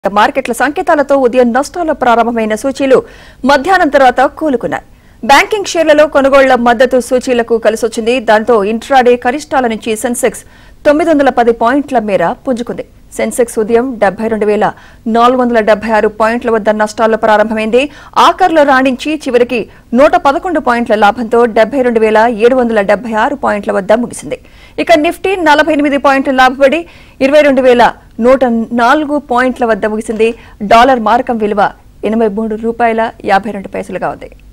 మార్కెట్ల సంకేతాలతో ఉదయం నష్టాల ప్రారంభమైన సూచీలు మధ్యాహ్నం తర్వాత కూలుకున్నాయి బ్యాంకింగ్ షేర్లలో కొనుగోళ్ల మద్దతు సూచీలకు కలిసొచ్చింది దాంతో ఇంట్రాడే కనిష్టాల నుంచి సెన్సెక్స్ తొమ్మిది వందల పది పాయింట్ల మేర పుంజుకుంది సెన్సెక్స్ ఉదయం డెబ్బై రెండు వేల నాలుగు వందల డెబ్బై ఆరు పాయింట్ల వద్ద నష్టాల్లో ప్రారంభమైంది ఆఖర్లో రాణించి చివరికి నూట పదకొండు పాయింట్ల లాభంతో డెబ్బై రెండు వేల ఏడు వందల డెబ్బై ఆరు పాయింట్ల వద్ద ముగిసింది ఇక నిఫ్టీ నలభై ఎనిమిది పాయింట్లు లాభపడి ఇరవై రెండు వేల నూట నాలుగు పాయింట్ల వద్ద ముగిసింది డాలర్ మారకం విలువ ఎనభై మూడు రూపాయల యాభై రెండు పైసలుగా ఉంది